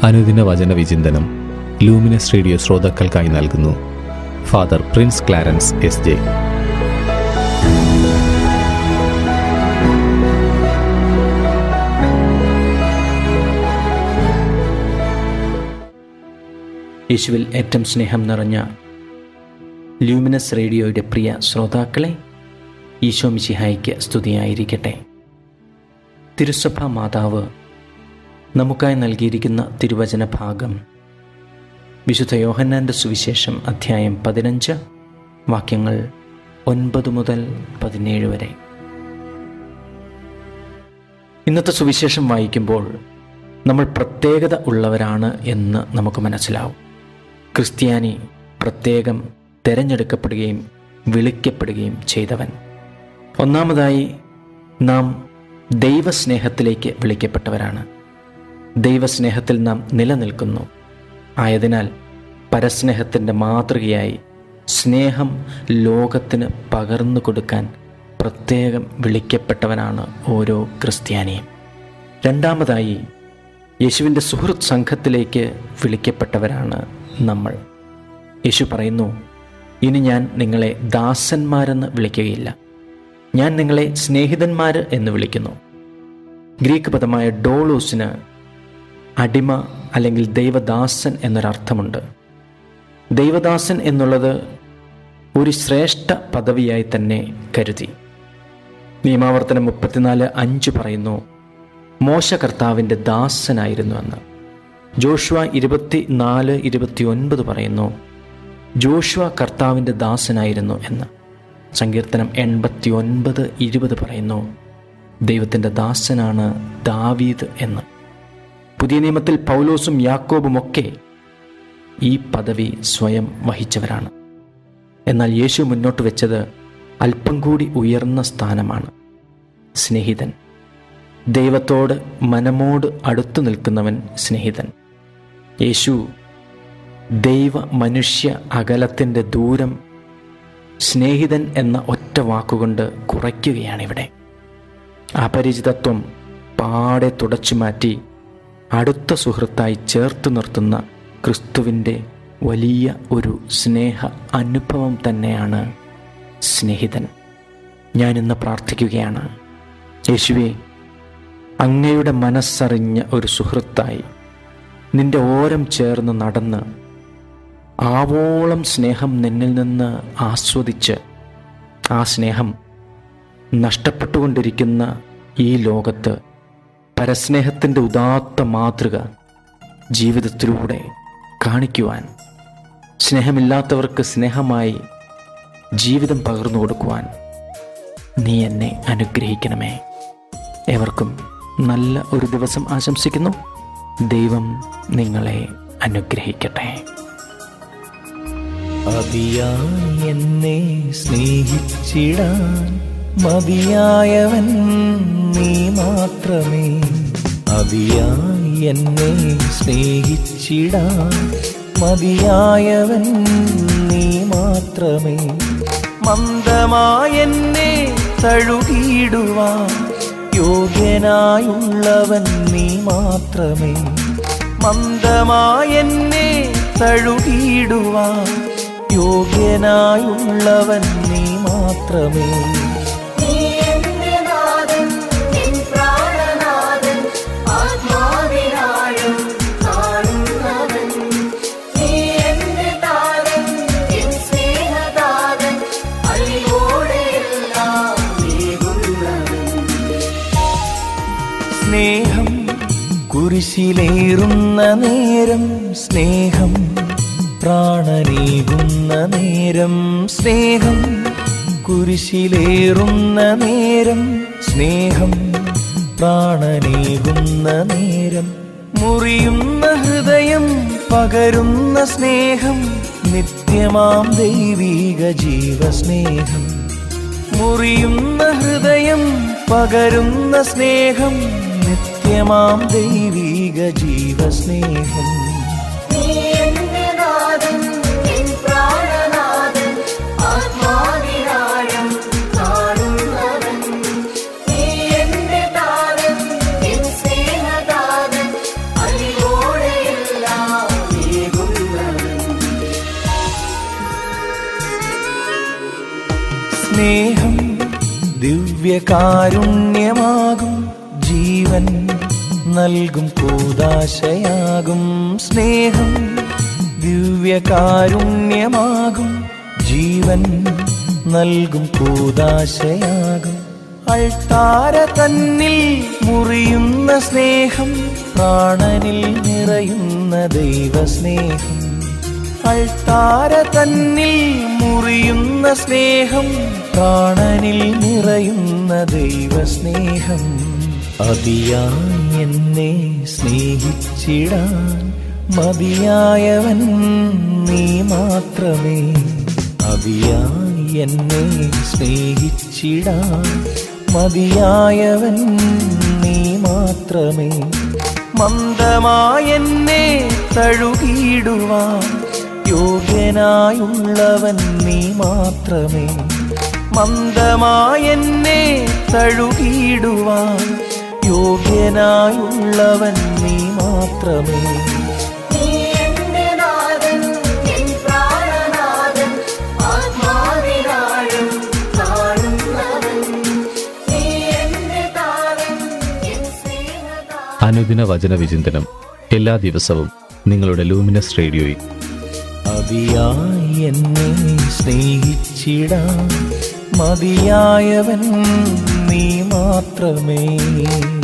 അനുദിന വചന വിചിന്തനം ലൂമിനസ് റേഡിയോ ശ്രോതാക്കൾക്കായി നൽകുന്നു Father Prince Clarence S J യേശുവിൽ ഏറ്റവും സ്നേഹം നിറഞ്ഞ ലൂമിനസ് റേഡിയോയുടെ പ്രിയ ശ്രോതാക്കളെ ഈശോ മിശിഹായിക്ക് സ്തുതിയായിരിക്കട്ടെ തിരുസഭ മാതാവ് നമുക്കായി നൽകിയിരിക്കുന്ന തിരുവചന ഭാഗം വിശുദ്ധ യോഹന്നാൻ്റെ സുവിശേഷം അധ്യായം പതിനഞ്ച് വാക്യങ്ങൾ ഒൻപത് മുതൽ പതിനേഴ് വരെ ഇന്നത്തെ സുവിശേഷം വായിക്കുമ്പോൾ നമ്മൾ പ്രത്യേകത ഉള്ളവരാണ് എന്ന് നമുക്ക് മനസ്സിലാവും ക്രിസ്ത്യാനി പ്രത്യേകം തിരഞ്ഞെടുക്കപ്പെടുകയും വിളിക്കപ്പെടുകയും ചെയ്തവൻ ഒന്നാമതായി നാം ദൈവസ്നേഹത്തിലേക്ക് വിളിക്കപ്പെട്ടവരാണ് ദൈവസ്നേഹത്തിൽ നാം നിലനിൽക്കുന്നു ആയതിനാൽ പരസ്നേഹത്തിൻ്റെ മാതൃകയായി സ്നേഹം ലോകത്തിന് പകർന്നു കൊടുക്കാൻ പ്രത്യേകം വിളിക്കപ്പെട്ടവനാണ് ഓരോ ക്രിസ്ത്യാനിയും രണ്ടാമതായി യേശുവിൻ്റെ സുഹൃത്ത് സംഘത്തിലേക്ക് വിളിക്കപ്പെട്ടവരാണ് നമ്മൾ യേശു പറയുന്നു ഇനി ഞാൻ നിങ്ങളെ ദാസന്മാരെന്ന് വിളിക്കുകയില്ല ഞാൻ നിങ്ങളെ സ്നേഹിതന്മാർ എന്ന് വിളിക്കുന്നു ഗ്രീക്ക് പദമായ ഡോളോസിന് അടിമ അല്ലെങ്കിൽ ദൈവദാസൻ എന്നൊരർത്ഥമുണ്ട് ദൈവദാസൻ എന്നുള്ളത് ഒരു ശ്രേഷ്ഠ പദവിയായി തന്നെ കരുതി നിയമാവർത്തനം മുപ്പത്തിനാല് അഞ്ച് പറയുന്നു മോശ കർത്താവിൻ്റെ ദാസനായിരുന്നു എന്ന് ജോഷുവ ഇരുപത്തി നാല് ഇരുപത്തി ഒൻപത് പറയുന്നു ജോഷുവ കർത്താവിൻ്റെ ദാസനായിരുന്നു എന്ന് സങ്കീർത്തനം എൺപത്തി ഒൻപത് ഇരുപത് പറയുന്നു ദൈവത്തിൻ്റെ ദാസനാണ് ദാവീദ് എന്ന് പുതിയ നിയമത്തിൽ പൗലോസും യാക്കോബുമൊക്കെ ഈ പദവി സ്വയം വഹിച്ചവരാണ് എന്നാൽ യേശു മുന്നോട്ട് വെച്ചത് അല്പം കൂടി ഉയർന്ന സ്ഥാനമാണ് സ്നേഹിതൻ ദൈവത്തോട് മനമോട് അടുത്തു നിൽക്കുന്നവൻ സ്നേഹിതൻ യേശു ദൈവ മനുഷ്യ അകലത്തിൻ്റെ ദൂരം സ്നേഹിതൻ എന്ന ഒറ്റ വാക്കുകൊണ്ട് കുറയ്ക്കുകയാണിവിടെ അപരിചിതത്വം പാടെ തുടച്ചു മാറ്റി അടുത്ത സുഹൃത്തായി ചേർത്ത് നിർത്തുന്ന ക്രിസ്തുവിൻ്റെ വലിയ ഒരു സ്നേഹ അനുഭവം തന്നെയാണ് സ്നേഹിതൻ ഞാനിന്ന് പ്രാർത്ഥിക്കുകയാണ് യേശുവെ അങ്ങയുടെ മനസ്സറിഞ്ഞ ഒരു സുഹൃത്തായി നിന്റെ ഓരം ചേർന്ന് നടന്ന് ആവോളം സ്നേഹം നിന്നിൽ നിന്ന് ആസ്വദിച്ച് ആ സ്നേഹം നഷ്ടപ്പെട്ടുകൊണ്ടിരിക്കുന്ന ഈ ലോകത്ത് പരസ്നേഹത്തിൻ്റെ ഉദാത്ത മാതൃക ജീവിതത്തിലൂടെ കാണിക്കുവാൻ സ്നേഹമില്ലാത്തവർക്ക് സ്നേഹമായി ജീവിതം പകർന്നു കൊടുക്കുവാൻ നീ എന്നെ അനുഗ്രഹിക്കണമേ ഏവർക്കും നല്ല ഒരു ദിവസം ആശംസിക്കുന്നു ദൈവം നിങ്ങളെ അനുഗ്രഹിക്കട്ടെ അതിയായി എന്നെ സ്നേഹിച്ചിടാൻ മതിയായവൻ നീ മാത്രമേ അതിയായി എന്നെ സ്നേഹിച്ചിടാൻ മതിയായവൻ നീ മാത്രമേ മന്ദമായെന്നെ തഴുകിയിടുവാൻ യോഗ്യനായുള്ളവൻ നീ മാത്രമേ മന്ദമായെന്നെ തഴുകിയിടുവാൻ യോഗ്യനായുള്ളവൻ നീ മാത്രമേ നീ എന്റെ നാഥൻ എൻ പ്രാണനാഥൻ ആത്മാവിനാഴും കാണുന്നവൻ നീ എന്റെ താരൻ എൻ സ്നേഹതാരൻ അഴിവോടെയെല്ലാം നീകുന്നവൻ സ്നേഹം കുരിശിലേറുന്ന നേരം സ്നേഹം പ്രാണനേകുന്ന നേരം സ്നേഹം കുരിശിലേറുന്ന നേരം സ്നേഹം പ്രാണനേകുന്ന നേരം മുറിയുന്ന ഹൃദയം പകരുന്ന സ്നേഹം നിത്യമാം ദൈവീക ജീവസ്നേഹം മുറിയുന്ന ഹൃദയം പകരുന്ന സ്നേഹം നിത്യമാം ദൈവീക ജീവസ്നേഹം നീ എന്റെ നാഥൻ എൻ പ്രാണനാഥൻ ആത്മാവിനാഴം കാണുന്നവൻ നീ എന്റെ താരൻ എൻ സ്നേഹതാരൻ അലിവോടെയെല്ലാം സ്നേഹം ദിവ്യകാരുണ്യമാകും ജീവൻ നൽകും കൂതാശയാകും സ്നേഹം ദിവ്യകാരുണ്യമാകും ജീവൻ നൽകും കൂതാശയാകും അൾത്താര തന്നിൽ മുറിയുന്ന സ്നേഹം പ്രാണനിൽ നിറയുന്ന ദൈവസ്നേഹം അൾത്താര തന്നിൽ മുറിയുന്ന സ്നേഹം പ്രാണനിൽ നിറയുന്ന ദൈവസ്നേഹം അതിയായി എന്നെ സ്നേഹിച്ചിടാൻ മതിയായവൻ നീ മാത്രമേ അതിയായി എന്നെ സ്നേഹിച്ചിടാൻ മതിയായവൻ നീ മാത്രമേ മന്ദമായെന്നെ തഴുകിയിടുവാൻ യോഗ്യനായുള്ളവൻ നീ മാത്രമേ മന്ദമായെന്നെ തഴുകിയിടുവാൻ യോഗ്യനായുള്ളവൻ നീ മാത്രമേ നീ എന്റെ നാഥൻ എൻ പ്രാണനാഥൻ ആത്മാവിനാഴും കാണുന്നവൻ നീ എന്റെ താരൻ എൻ സ്നേഹതാരൻ അനുദിന വചന വിചിന്തനം എല്ലാ ദിവസവും നിങ്ങളുടെ ലൂമിനസ് റേഡിയോയിൽ അതിയായി എന്നെ സ്നേഹിച്ചിടാൻ മതിയായവൻ നീ മാത്രമേ